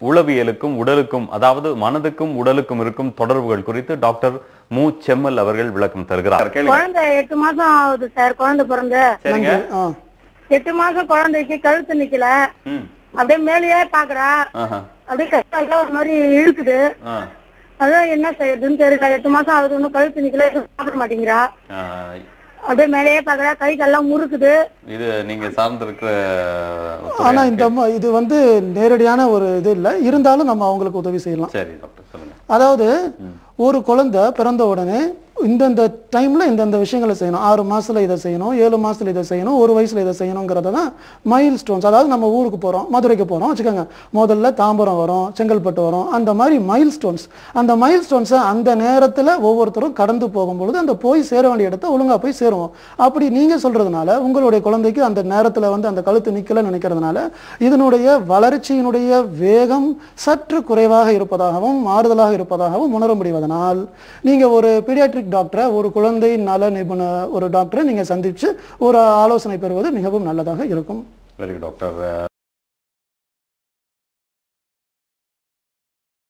உளவியலுக்கும் உடலுக்கும் அதாவது மனதுக்கும் உடலுக்கும் இருக்கும் தொடர்புகள் குறித்து டாக்டர் மு செம்மல் அவர்கள் விளக்கம் தருகிறார் கேளுங்க குழந்தை எட்டு மாசம் ஆகுது சார் குழந்தை பிறந்து சரிங்க ஆ எட்டு மாசம் குழந்தைக்கு கழுத்து நிக்கல ம் அப்படியே மேலேயே பாக்குறா ஆஹா அப்படியே கஷ்டம் ஒரு மாதிரி இழுக்குது ஆ அதான் என்ன செய்யுதுன்னு தெரியல எட்டு மாசம் ஆகுது இன்னும் கழுத்து நிக்கல எதுவும் சாப்பிட மாட்டேங்கிறா ஆ, அப்படியே மேலேயே பாக்குறா கை கால்லாம் முறுக்குது இது நீங்க சார்ந்திருக்கிற ஆனா இந்த ம- இது வந்து நேரடியான ஒரு இது இல்லை இருந்தாலும் நம்ம அவங்களுக்கு உதவி செய்யலாம் சரி டாக்டர் சொல்லுங்க அதாவது ஒரு குழந்தை பிறந்த உடனே இந்தந்த டைம்ல இந்தந்த விஷயங்களை செய்யணும் ஆறு மாசத்துல இதை செய்யணும் ஏழு மாசத்துல இதை செய்யணும் ஒரு வயசுல இதை செய்யணுங்கிறத தான் மைல் ஸ்டோன்ஸ் அதாவது நம்ம ஊருக்கு போறோம் மதுரைக்கு போறோம் வச்சுக்கோங்க முதல்ல தாம்பரம் வரும் செங்கல்பட்டு வரும் அந்த மாதிரி மைல் ஸ்டோன்ஸ் அந்த மைல் ஸ்டோன்ஸை அந்த நேரத்துல ஒவ்வொருத்தரும் கடந்து போகும்பொழுது அந்த போய் சேர வேண்டிய இடத்த ஒழுங்கா போய் சேருவோம் அப்படி நீங்க சொல்றதுனால உங்களுடைய குழந்தைக்கு அந்த நேரத்துல வந்து அந்த கழுத்து நிக்கல நினைக்கிறதுனால இதனுடைய வளர்ச்சியினுடைய வேகம் சற்று குறைவாக இருப்பதாகவும் மாறுதலாக இருப்பதாகவும் உணர முடிவதனால் நீங்க ஒரு பீடியாட்ரிக் டாக்டரை ஒரு குழந்தை நல நிபுண ஒரு டாக்டரை நீங்க சந்திச்சு ஒரு ஆலோசனை பெறுவது மிகவும் நல்லதாக இருக்கும் வெரி குட் டாக்டர்